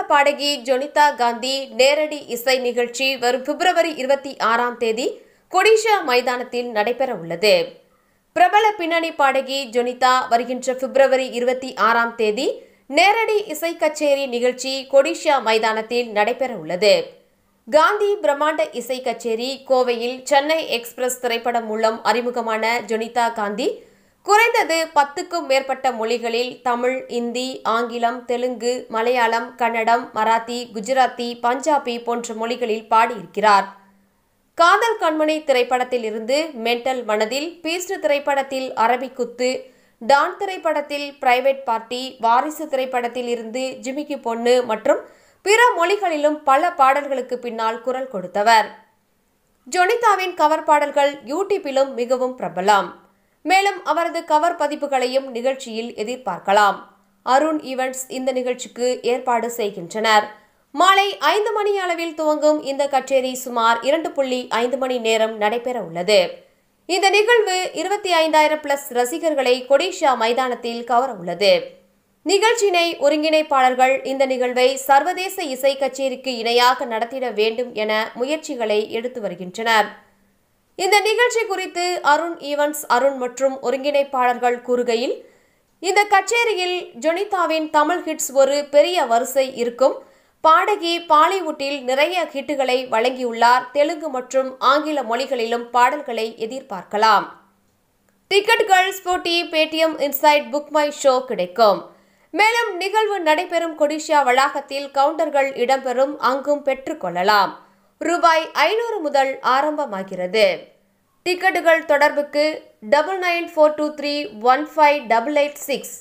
பாடகி ஜொனிதா காந்தி நேரடி இசை நிகழ்ச்சி வரும் பிப்ரவரி இருபத்தி ஆறாம் தேதி கொடிஷா மைதானத்தில் நடைபெற உள்ளது பிரபல பின்னணி பாடகி ஜொனிதா வருகின்ற பிப்ரவரி இருபத்தி ஆறாம் தேதி நேரடி இசை கச்சேரி நிகழ்ச்சி கொடிஷா மைதானத்தில் நடைபெற உள்ளது காந்தி பிரம்மாண்ட இசை கச்சேரி கோவையில் சென்னை எக்ஸ்பிரஸ் திரைப்படம் மூலம் அறிமுகமான ஜொனிதா காந்தி குறைந்தது பத்துக்கும் மேற்பட்ட மொழிகளில் தமிழ் இந்தி ஆங்கிலம் தெலுங்கு மலையாளம் கன்னடம் மராத்தி குஜராத்தி பஞ்சாபி போன்ற மொழிகளில் பாடியிருக்கிறார் காதல் கண்மணி திரைப்படத்தில் இருந்து மென்டல் மனதில் பீஸ்ட் திரைப்படத்தில் அரபிக்குத்து டான் திரைப்படத்தில் பிரைவேட் பார்ட்டி வாரிசு திரைப்படத்தில் இருந்து ஜிமிக்கி பொண்ணு மற்றும் பிற மொழிகளிலும் பல பாடல்களுக்கு பின்னால் குரல் கொடுத்தவர் ஜொனிதாவின் கவர் பாடல்கள் யூடியூப்பிலும் மிகவும் பிரபலம் மேலும் அவரது கவர் பதிப்புகளையும் நிகழ்ச்சியில் எதிர்பார்க்கலாம் அருண் ஈவெண்ட்ஸ் இந்த நிகழ்ச்சிக்கு ஏற்பாடு செய்கின்றனர் மாலை ஐந்து மணி அளவில் துவங்கும் இந்த கச்சேரி சுமார் இரண்டு புள்ளி ஐந்து மணி நேரம் நடைபெற உள்ளது இந்த நிகழ்வு இருபத்தி ஐந்தாயிரம் பிளஸ் ரசிகர்களை கொடிஷா மைதானத்தில் கவர உள்ளது நிகழ்ச்சியினை ஒருங்கிணைப்பாளர்கள் இந்த நிகழ்வை சர்வதேச இசை கச்சேரிக்கு இணையாக நடத்திட வேண்டும் என முயற்சிகளை எடுத்து வருகின்றனர் இந்த நிகழ்ச்சி குறித்து அருண் ஈவன்ஸ் அருண் மற்றும் ஒருங்கிணைப்பாளர்கள் கூறுகையில் இந்த கச்சேரியில் ஜொனிதாவின் தமிழ் ஹிட்ஸ் ஒரு பெரிய வரிசை இருக்கும் பாடகி பாலிவுட்டில் நிறைய ஹிட்டுகளை வழங்கியுள்ளார் தெலுங்கு மற்றும் ஆங்கில மொழிகளிலும் பாடல்களை எதிர்பார்க்கலாம் டிக்கெட்டுகள் ஸ்போட்டி Paytm Insider Book My Show கிடைக்கும் மேலும் நிகழ்வு நடைபெறும் கொடிஷா வளாகத்தில் கவுண்டர்கள் இடம்பெறும் அங்கும் பெற்றுக்கொள்ளலாம் ரூபாய் ஐநூறு முதல் ஆரம்பமாகிறது டிக்கெட்டுகள் தொடர்புக்கு double nine four two three one five double eight six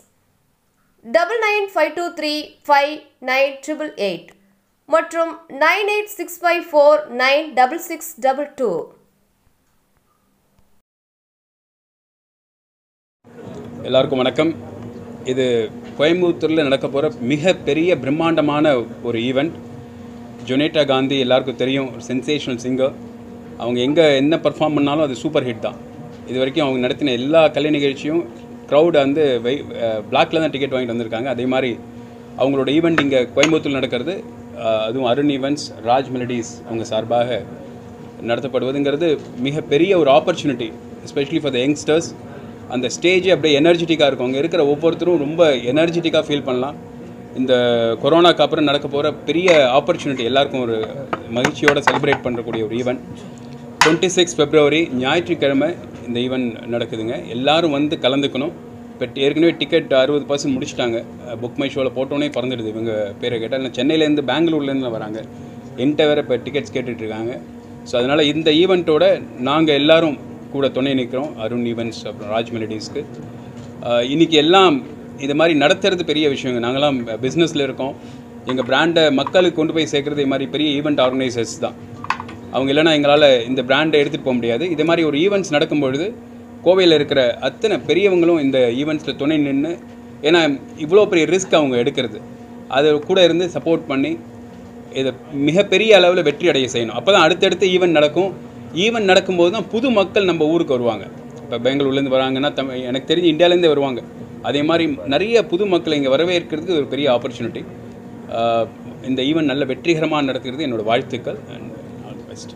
double nine five two three five nine triple eight மற்றும் nine eight six five four nine double six double two எல்லாருக்கும் வணக்கம் இது கோயம்புத்தூரில் நடக்க போகிற மிகப்பெரிய பிரம்மாண்டமான ஒரு ஈவெண்ட் ஜொனேட்டா காந்தி எல்லாருக்கும் தெரியும் ஒரு சென்சேஷனல் சிங்கர் அவங்க எங்கே என்ன பர்ஃபார்ம் பண்ணாலும் அது சூப்பர் ஹிட் தான் இது வரைக்கும் அவங்க நடத்தின எல்லா கலை நிகழ்ச்சியும் க்ரௌடு வந்து வெய் பிளாக்ல தான் டிக்கெட் வாங்கிட்டு வந்திருக்காங்க அதே மாதிரி அவங்களோட ஈவெண்ட் இங்கே கோயம்புத்தூரில் நடக்கிறது அஹ், அதுவும் அருண் ஈவெண்ட்ஸ் ராஜ் மெலடிஸ் அவங்க சார்பாக நடத்தப்படுவதுங்கிறது மிகப்பெரிய ஒரு opportunity especially for the youngsters அந்த ஸ்டேஜே அப்படியே எனர்ஜெட்டிக்காக இருக்கும் அங்கே இருக்கிற ஒவ்வொருத்தரும் ரொம்ப எனர்ஜெட்டிக்காக ஃபீல் பண்ணலாம் இந்த கொரோனாக்கு அப்புறம் நடக்க போகிற பெரிய ஆப்பர்ச்சுனிட்டி எல்லாருக்கும் ஒரு மகிழ்ச்சியோட செலிப்ரேட் பண்ணக்கூடிய ஒரு ஈவெண்ட் டுவெண்ட்டி சிக்ஸ் ஃபெப்ரவரி ஞாயிற்றுக்கிழமை இந்த ஈவெண்ட் நடக்குதுங்க எல்லாரும் வந்து கலந்துக்கணும் இப்போ ஏற்கனவே டிக்கெட் அறுபது பர்சன்ட் முடிச்சிட்டாங்க புக் மை ஷோவில் போட்டோன்னே பறந்துடுது இவங்க பேரை கேட்டால் இல்லை சென்னையிலேருந்து பெங்களூர்லேருந்து வராங்க என்கிட்ட வேறு இப்போ டிக்கெட்ஸ் கேட்டுட்ருக்காங்க ஸோ அதனால் இந்த ஈவெண்ட்டோட நாங்கள் எல்லாரும் கூட துணை நிற்கிறோம் அருண் ஈவெண்ட்ஸ் அப்புறம் ராஜ் மெலடிஸ்க்கு ஆஹ் இன்னைக்கு எல்லாம் இது மாதிரி நடத்துறது பெரிய விஷயங்க நாங்களாம் பிஸ்னஸில் இருக்கோம் எங்கள் பிராண்டை மக்களுக்கு கொண்டு போய் சேர்க்குறது இது மாதிரி பெரிய ஈவெண்ட் ஆர்கனைசர்ஸ் தான் அவங்க இல்லைன்னா எங்களால் இந்த பிராண்டை எடுத்துகிட்டு போக முடியாது இது மாதிரி ஒரு ஈவெண்ட்ஸ் நடக்கும்பொழுது கோவையில் இருக்கிற அத்தனை பெரியவங்களும் இந்த ஈவெண்ட்ஸில் துணை நின்று ஏன்னா இவ்வளோ பெரிய ரிஸ்க் அவங்க எடுக்கிறது அது கூட இருந்து சப்போர்ட் பண்ணி இதை மிகப்பெரிய அளவில் வெற்றி அடைய செய்யணும் அப்போ தான் அடுத்தடுத்து ஈவெண்ட் நடக்கும் ஈவெண்ட் நடக்கும்போது தான் புது மக்கள் நம்ம ஊருக்கு வருவாங்க இப்போ பெங்களூர்லேருந்து வராங்கன்னா தமிழ் எனக்கு தெரிஞ்சு இந்தியாவிலேருந்தே வருவாங்க அதே மாதிரி நிறைய புது மக்களை இங்கே வரவேற்கிறதுக்கு ஒரு பெரிய ஆப்பர்ச்சுனிட்டி இந்த ஈவெண்ட் நல்ல வெற்றிகரமாக நடத்துகிறது என்னோட வாழ்த்துக்கள் அண்ட் ஆல் தி பெஸ்ட்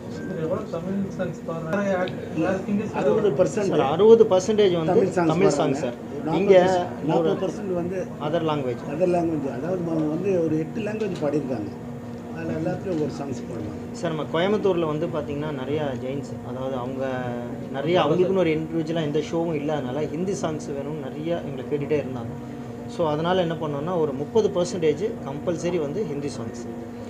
அறுபது பர்சன்ட் சார் அறுபது பர்சன்டேஜ் வந்து தமிழ் songs தமிழ் சாங் பாடுறாங்க. சார் இங்கே நாற்பது பர்சன்ட் வந்து அதர் லாங்குவேஜ் அதர் லாங்குவேஜ் அதாவது அவங்க வந்து ஒரு எட்டு லாங்குவேஜ் பாடியிருக்காங்க அதில் எல்லாத்துலேயும் ஒரு சாங்ஸ் பாடுவாங்க சார் நம்ம கோயம்புத்தூரில் வந்து பார்த்திங்கன்னா நிறையா ஜெயின்ஸ் அதாவது அவங்க நிறைய அவங்களுக்குன்னு ஒரு இண்டிவிஜுவலாக எந்த ஷோவும் இல்லாதனால ஹிந்தி சாங்ஸ் வேணும்னு நிறைய எங்களை கேட்டுகிட்டே இருந்தாங்க ஸோ அதனால் என்ன பண்ணோம்னா ஒரு முப்பது பர்சன்டேஜ் கம்பல்சரி வந்து ஹிந்தி சாங்ஸ்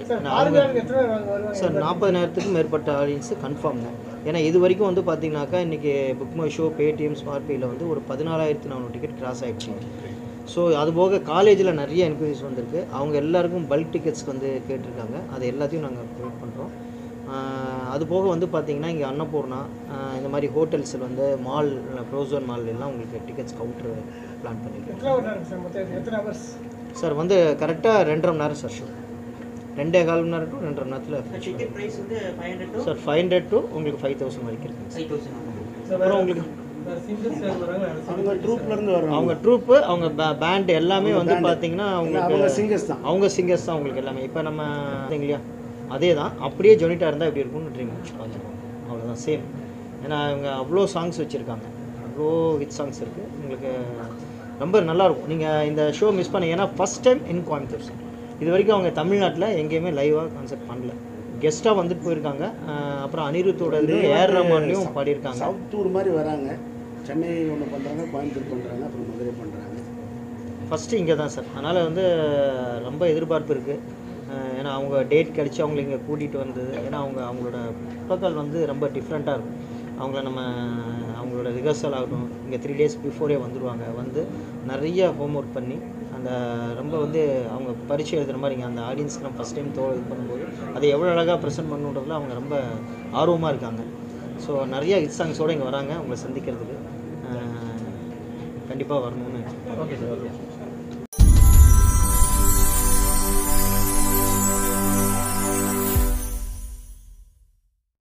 சார் நாற்பதாயிரத்துக்கும் மேற்பட்ட ஆடியன்ஸு கன்ஃபார்ம் தான் ஏன்னா இது வரைக்கும் வந்து பார்த்தீங்கன்னாக்கா இன்றைக்கி Book My Show Paytm smart பேயில் வந்து ஒரு பதினாலாயிரத்தி நானூறு டிக்கெட் கிராஸ் ஆகிடுச்சு ஸோ அது போக காலேஜில் நிறைய என்கொயரிஸ் வந்திருக்கு அவங்க எல்லாருக்கும் பல்க் டிக்கெட்ஸ்க்கு வந்து கேட்டிருக்காங்க அது எல்லாத்தையும் நாங்கள் ப்ரொவைட் பண்ணுறோம் அது போக வந்து பார்த்தீங்கன்னா இங்கே அன்னபூர்ணா ஆஹ் இந்த மாதிரி ஹோட்டல்ஸில் வந்து மால் ப்ரோசோன் மால் எல்லாம் உங்களுக்கு டிக்கெட்ஸ் கவுண்டர் பிளான் பண்ணியிருக்கோம் சார் வந்து கரெக்டாக ரெண்டரை மணி நேரம் சார் ஷோ ரெண்டே கால் மணி நேரம் டு ரெண்டரை மணி நேரத்தில் டிக்கெட் ப்ரைஸ் வந்து five hundred to sir five hundred to உங்களுக்கு ஃபைவ் தௌசண்ட் வரைக்கும் இருக்குங்க ஃபைவ் தௌசண்ட் அப்புறம் உங்களுக்கு அவங்க ட்ரூப்லேருந்து வர்றவங்க அவங்க ட்ரூப்பு அவங்க பேண்ட் எல்லாமே அவங்க வந்து band. பார்த்தீங்கன்னா அவங்க அவங்களுக்கு singers தான் அவங்க சிங்கர்ஸ் தான் உங்களுக்கு எல்லாமே இப்போ நம்ம பார்த்தீங்க இல்லையா அதே தான் அப்படியே ஜொனிட்டா இருந்தால் எப்படி இருக்கும்னு ட்ரீம் பார்த்துருக்கோம் அவ்வளோதான் சேம் ஏன்னா அவங்க அவ்வளோ சாங்ஸ் வச்சுருக்காங்க அவ்வளோ ஹிட் சாங்ஸ் இருக்குது உங்களுக்கு ரொம்ப நல்லாயிருக்கும் நீங்கள் இந்த ஷோ மிஸ் பண்ணி ஏன்னா first time in Coimbatore sir இது வரைக்கும் அவங்க தமிழ்நாட்டில் எங்கேயுமே லைவாக கான்செப்ட் பண்ணல கெஸ்ட்டாக வந்துட்டு போயிருக்காங்க அஹ் அப்புறம் அனிருத்தோட இது ஏர் ரமான்லையும் பாடியிருக்காங்க சவுத் டூர் மாதிரி வராங்க சென்னை ஒன்று பண்ணுறாங்க கோயம்புத்தூர் பண்ணுறாங்க அப்புறம் மதுரை பண்ணுறாங்க ஃபஸ்ட்டு இங்கே தான் சார் அதனால் வந்து ரொம்ப எதிர்பார்ப்பு இருக்குது ஏன்னா அவங்க டேட் கிடச்சி அவங்கள இங்கே கூட்டிகிட்டு வந்தது ஏன்னா அவங்க அவங்களோட ப்ரோட்டோக்கால் வந்து ரொம்ப டிஃப்ரெண்ட்டாக இருக்கும் அவங்கள நம்ம அவங்களோட ரிஹர்சல் ஆகட்டும் இங்கே த்ரீ டேஸ் பிஃபோரே வந்துடுவாங்க வந்து நிறைய ஹோம்ஒர்க் பண்ணி அந்த ரொம்ப வந்து அவங்க பரீட்சை எழுதுகிற மாதிரி இங்கே அந்த ஆடியன்ஸ்க்கு நம்ம ஃபஸ்ட் டைம் தோ இது பண்ணும்போது அதை எவ்வளோ அழகாக ப்ரெசென்ட் பண்ணுன்றதுல அவங்க ரொம்ப ஆர்வமாக இருக்காங்க ஸோ நிறைய ஹிட் சாங்ஸோடு இங்கே வராங்க உங்களை சந்திக்கிறதுக்கு கண்டிப்பாக வரணும்னு ஓகே சார் ஓகே